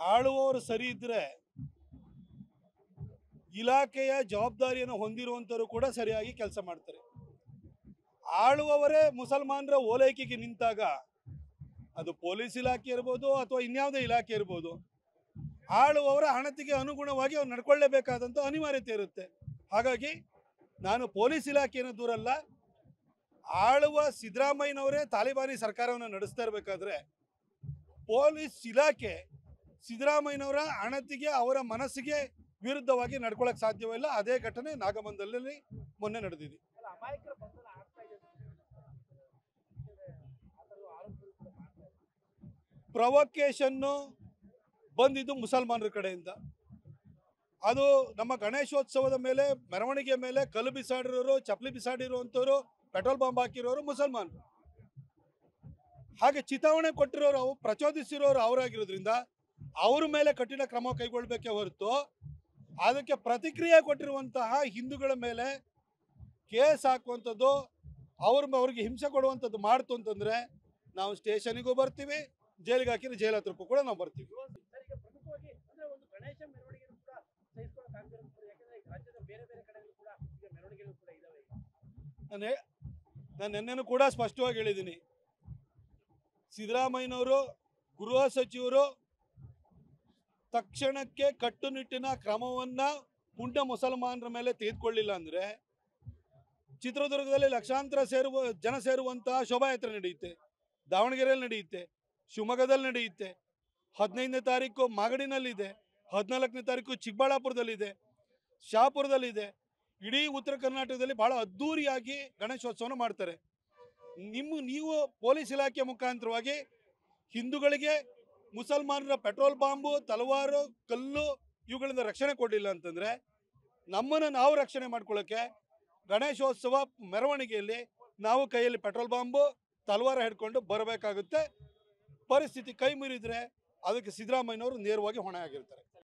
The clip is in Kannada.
ಆಳುವವರು ಸರಿ ಇದ್ರೆ ಇಲಾಖೆಯ ಜವಾಬ್ದಾರಿಯನ್ನು ಹೊಂದಿರುವಂಥವರು ಕೂಡ ಸರಿಯಾಗಿ ಕೆಲಸ ಮಾಡ್ತಾರೆ ಆಳುವವರೇ ಮುಸಲ್ಮಾನರ ಓಲೈಕೆಗೆ ನಿಂತಾಗ ಅದು ಪೊಲೀಸ್ ಇಲಾಖೆ ಇರ್ಬೋದು ಅಥವಾ ಇನ್ಯಾವುದೇ ಇಲಾಖೆ ಇರ್ಬೋದು ಆಳುವವರ ಹಣತಿಗೆ ಅನುಗುಣವಾಗಿ ಅವ್ರು ನಡ್ಕೊಳ್ಳೇಬೇಕಾದಂಥ ಅನಿವಾರ್ಯತೆ ಇರುತ್ತೆ ಹಾಗಾಗಿ ನಾನು ಪೊಲೀಸ್ ಇಲಾಖೆಯನ್ನು ದೂರಲ್ಲ ಆಳುವ ಸಿದ್ದರಾಮಯ್ಯನವರೇ ತಾಲಿಬಾನಿ ಸರ್ಕಾರವನ್ನು ನಡೆಸ್ತಾ ಇರಬೇಕಾದ್ರೆ ಪೊಲೀಸ್ ಇಲಾಖೆ ಸಿದ್ದರಾಮಯ್ಯನವರ ಅಣತಿಗೆ ಅವರ ಮನಸ್ಸಿಗೆ ವಿರುದ್ಧವಾಗಿ ನಡ್ಕೊಳ್ಳೋಕೆ ಸಾಧ್ಯವಿಲ್ಲ ಅದೇ ಘಟನೆ ನಾಗಮಂದಲ್ಲಿ ಮೊನ್ನೆ ನಡೆದಿದೆ ಅಲ್ಲ, ಅಮಾಯಕರ ಬಂಧನ ಆಗ್ತಾ ಇದೆ ಅಂತ ಹೇಳ್ತಾರೆ. ಆ ಥರದ ಆರೋಪಗಳು ಕೂಡ ಮಾಡ್ತಾ ಇದ್ದಾರೆ. ಪ್ರವೊಕೇಶನ್ನು ಬಂದಿದ್ದು ಮುಸಲ್ಮಾನರ ಕಡೆಯಿಂದ ಅದು ನಮ್ಮ ಗಣೇಶೋತ್ಸವದ ಮೇಲೆ ಮೆರವಣಿಗೆ ಮೇಲೆ ಕಲ್ಲು ಬಿಸಾಡಿರೋರು ಚಪ್ಪಲಿ ಬಿಸಾಡಿರುವಂಥವ್ರು ಪೆಟ್ರೋಲ್ ಬಾಂಬ್ ಹಾಕಿರೋರು ಮುಸಲ್ಮಾನರು ಹಾಗೆ ಚಿತಾವಣೆ ಕೊಟ್ಟಿರೋರು ಅವು ಪ್ರಚೋದಿಸಿರೋರು ಅವರಾಗಿರೋದ್ರಿಂದ ಅವ್ರ ಮೇಲೆ ಕಠಿಣ ಕ್ರಮ ಕೈಗೊಳ್ಳಬೇಕೇ ಹೊರತು ಅದಕ್ಕೆ ಪ್ರತಿಕ್ರಿಯೆ ಕೊಟ್ಟಿರುವಂತಹ ಹಿಂದೂಗಳ ಮೇಲೆ ಕೇಸ್ ಹಾಕುವಂಥದ್ದು ಅವ್ರ ಅವ್ರಿಗೆ ಹಿಂಸೆ ಕೊಡುವಂಥದ್ದು ಮಾಡ್ತು ಅಂತಂದರೆ ನಾವು ಸ್ಟೇಷನಿಗೂ ಬರ್ತೀವಿ ಜೈಲಿಗೆ ಹಾಕಿದ್ರೆ ಜೈಲ್ ಹತ್ರಕ್ಕೂ ಕೂಡ ನಾವು ಬರ್ತೀವಿ ಸರ್ ಈಗ ಪ್ರಮುಖವಾಗಿ ಅಂದ್ರೆ ಒಂದು ಗಣೇಶ ಮೆರವಣಿಗೆನೂ ಕೂಡ ಸಹಿಸ್ಕೊಳಕ್ ಆಗದೆ ಯಾಕಂದ್ರೆ ಈಗ ರಾಜ್ಯದ ಬೇರೆ ಬೇರೆ ಕಡೆಗಳು ಕೂಡ ಈಗ ಮೆರವಣಿಗೆಗಳು ಕೂಡ ಇದಾವೆ ಈಗ ನಾನು ಹೇ- ನಾನು ನಿನ್ನೆನೂ ಕೂಡ ಸ್ಪಷ್ಟವಾಗಿ ಹೇಳಿದ್ದೀನಿ ಸಿದ್ದರಾಮಯ್ಯನವರು ಗೃಹ ಸಚಿವರು ತಕ್ಷಣಕ್ಕೆ ಕಟ್ಟುನಿಟ್ಟಿನ ಕ್ರಮವನ್ನು ಪುಂಡ ಮುಸಲ್ಮಾನರ ಮೇಲೆ ತೆಗೆದುಕೊಳ್ಳಿಲ್ಲ ಅಂದರೆ ಚಿತ್ರದುರ್ಗದಲ್ಲಿ ಲಕ್ಷಾಂತರ ಸೇರುವ ಜನ ಸೇರುವಂತಹ ಶೋಭಾಯಾತ್ರೆ ನಡೆಯುತ್ತೆ ದಾವಣಗೆರೆಯಲ್ಲಿ ನಡೆಯುತ್ತೆ ಶಿವಮೊಗ್ಗದಲ್ಲಿ ನಡೆಯುತ್ತೆ ಹದಿನೈದನೇ ತಾರೀಕು ಮಾಗಡಿನಲ್ಲಿದೆ ಹದಿನಾಲ್ಕನೇ ತಾರೀಕು ಚಿಕ್ಕಬಳ್ಳಾಪುರದಲ್ಲಿದೆ ಶಾಪುರದಲ್ಲಿದೆ ಇಡೀ ಉತ್ತರ ಕರ್ನಾಟಕದಲ್ಲಿ ಬಹಳ ಅದ್ಧೂರಿಯಾಗಿ ಗಣೇಶೋತ್ಸವನ ಮಾಡ್ತಾರೆ ನಿಮ್ಮ ನೀವು ಪೊಲೀಸ್ ಇಲಾಖೆ ಮುಖಾಂತರವಾಗಿ ಹಿಂದೂಗಳಿಗೆ ಮುಸಲ್ಮಾನರ ಪೆಟ್ರೋಲ್ ಬಾಂಬು ತಲವಾರು ಕಲ್ಲು ಇವುಗಳಿಂದ ರಕ್ಷಣೆ ಕೊಡಲಿಲ್ಲ ಅಂತಂದರೆ ನಮ್ಮನ್ನು ನಾವು ರಕ್ಷಣೆ ಮಾಡ್ಕೊಳ್ಳೋಕ್ಕೆ ಗಣೇಶೋತ್ಸವ ಮೆರವಣಿಗೆಯಲ್ಲಿ ನಾವು ಕೈಯಲ್ಲಿ ಪೆಟ್ರೋಲ್ ಬಾಂಬು ತಲವಾರ ಹಿಡ್ಕೊಂಡು ಬರಬೇಕಾಗುತ್ತೆ ಪರಿಸ್ಥಿತಿ ಕೈ ಮೀರಿದ್ರೆ ಅದಕ್ಕೆ ಸಿದ್ದರಾಮಯ್ಯನವರು ನೇರವಾಗಿ ಹೊಣೆ ಆಗಿರ್ತಾರೆ